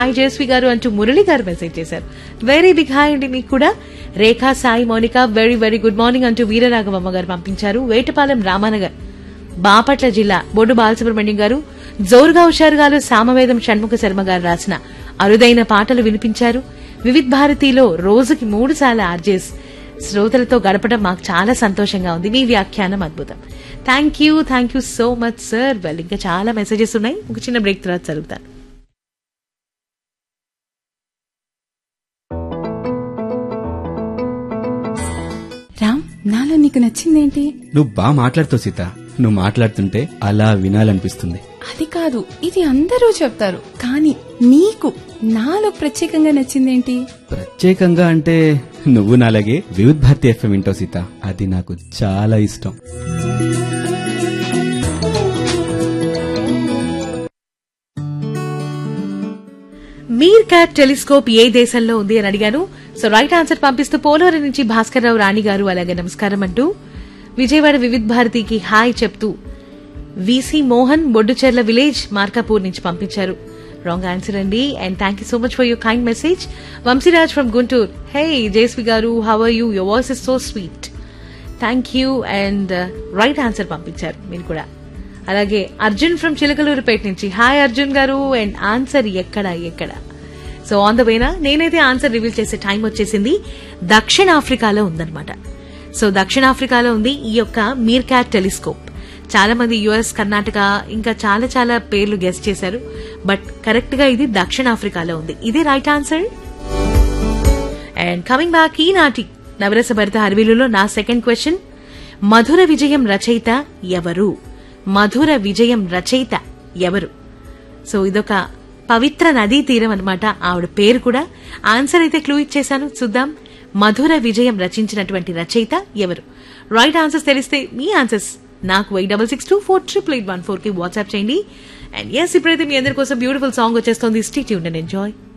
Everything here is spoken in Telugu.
హాయ్ జయశ్రీ గారు అంటూ మురళి గారు మెసేజ్ చేశారు వెరీ బిగ్ హాయ్ అండి మీకు కూడా Rekha Sai Mounika very very good morning అంటూ వీరరాఘవమ్మ గారు పంపించారు వేటపాలెం రామానగర్ బాపట్ల జిల్లా బొడ్డు బాలసుబ్రహ్మణ్యం గారు జోరుగా హుషారు గారు సామవేదం షణ్ముఖ శర్మ గారు రాసిన అరుదైన పాటలు వినిపించారు వివిధ్ భారతిలో రోజుకి మూడు సార్లు ఆర్జేస్ శ్రోతలతో గడపడం మాకు చాలా సంతోషంగా ఉంది మీ వ్యాఖ్యానం అద్భుతం thank you thank you so much sir well ఇంకా చాలా మెసేజెస్ ఉన్నాయి ఒక చిన్న బ్రేక్ తర్వాత చదువుతాను రామ్ నాలో నీకు నచ్చిందేంటి నువ్వు బాగా మాట్లాడుతావు సీత నువ్వు మాట్లాడుతుంటే అలా వినాలనిపిస్తుంది అది కాదు ఇది అందరూ చెప్తారు కానీ నీకు నాలో ప్రత్యేకంగా నచ్చిందేంటి ప్రత్యేకంగా అంటే నువ్వు నాలాగే వివిధ్ భారతి ఎఫ్ఎం వింటావు సీత అది నాకు చాలా ఇష్టం మీర్ క్యాట్ టెలిస్కోప్ ఏ దేశంలో ఉంది అని అడిగాను సో రైట్ ఆన్సర్ పంపిస్తూ పోలవరం నుంచి భాస్కర్ రావు రాణి గారు అలాగే నమస్కారం అంటూ విజయవాడ వివిధ్ భారతికి హాయ్ చెప్తూ విసి మోహన్ బొడ్డుచెర్ల విలేజ్ మార్కాపూర్ నుంచి పంపించారు రాంగ్ ఆన్సర్ అండి and thank you so much for your kind message Vamsiraj from Guntur hey Jayasvi గారు how are you your voice is so sweet thank you and right answer పంపించారు మీరు కూడా అలాగే అర్జున్ ఫ్రమ్ చిలకలూరుపేట నుంచి హాయ్ అర్జున్ గారు అండ్ ఆన్సర్ ఎక్కడ ఎక్కడ సో ఆన్ ద వేనా నేనైతే ఆన్సర్ రివీల్ చేసే టైం వచ్చేసింది దక్షిణాఫ్రికాలో ఉందన్నమాట సో దక్షిణాఫ్రికాలో ఉంది ఈ యొక్క మీర్ క్యాట్ టెలిస్కోప్ చాలా మంది యుఎస్ కర్ణాటక ఇంకా చాలా చాలా పేర్లు గెస్ట్ చేశారు బట్ కరెక్ట్ గా ఇది దక్షిణాఫ్రికాలో ఉంది ఇదే right answer and coming back ఈనాటి నవరస భరిత హర్వీలులో నా సెకండ్ క్వశ్చన్ మధుర విజయం రచయిత ఎవరు మధుర విజయం రచయిత ఎవరు సో ఇదొక పవిత్ర నదీ తీరం అన్నమాట ఆవిడ పేరు కూడా ఆన్సర్ అయితే క్లూ ఇచ్చేశాను చూద్దాం మధుర విజయం రచించినటువంటి రచయిత ఎవరు రైట్ ఆన్సర్స్ తెలిస్తే మీ ఆన్సర్స్ నాకు eight double six two four triple eight one four కి వాట్సాప్ చేయండి అండ్ ఎస్ ఇప్పుడైతే మీ అందరి కోసం బ్యూటిఫుల్ సాంగ్ వచ్చేస్తోంది స్టీ ట్యూన్ అండ్ ఎంజాయ్